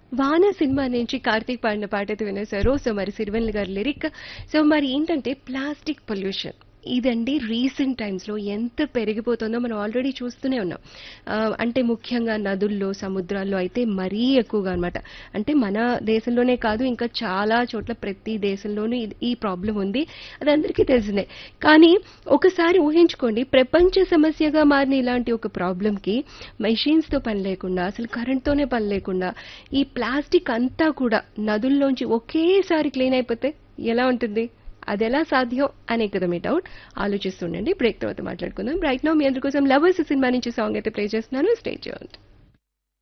వాన సినిమా నుంచి కార్తీక్ పాడిన పాట అయితే వినేశారు సో మరి సిరివెల్ గారి లిరిక్ సో మరి ఏంటంటే ప్లాస్టిక్ పొల్యూషన్ ఇదండి రీసెంట్ టైమ్స్లో ఎంత పెరిగిపోతుందో మనం ఆల్రెడీ చూస్తూనే ఉన్నాం ఆ, అంటే ముఖ్యంగా నదుల్లో సముద్రాల్లో అయితే మరీ ఎక్కువగా అన్నమాట అంటే మన దేశంలోనే కాదు ఇంకా చాలా చోట్ల ప్రతి దేశంలోనూ ఇది- ఈ ప్రాబ్లం ఉంది అది అందరికీ తెలిసిందే కానీ ఒకసారి ఊహించుకోండి ప్రపంచ సమస్యగా మారిన ఇలాంటి ఒక ప్రాబ్లంకి మెషిన్స్తో పని లేకుండా అసలు కరెంట్తోనే పని లేకుండా ఈ ప్లాస్టిక్ అంతా కూడా నదుల్లోంచి ఒకేసారి క్లీన్ అయిపోతే ఎలా ఉంటుంది అది ఎలా సాధ్యం అనే కదా మీ డౌట్ ఆలోచిస్తుండండి బ్రేక్ తర్వాత మాట్లాడుకుందాం రైట్ నో మీ అందరి కోసం లవర్స్ సినిమా నుంచి సాంగ్ అయితే ప్లే చేస్తున్నాను స్టే చేయండి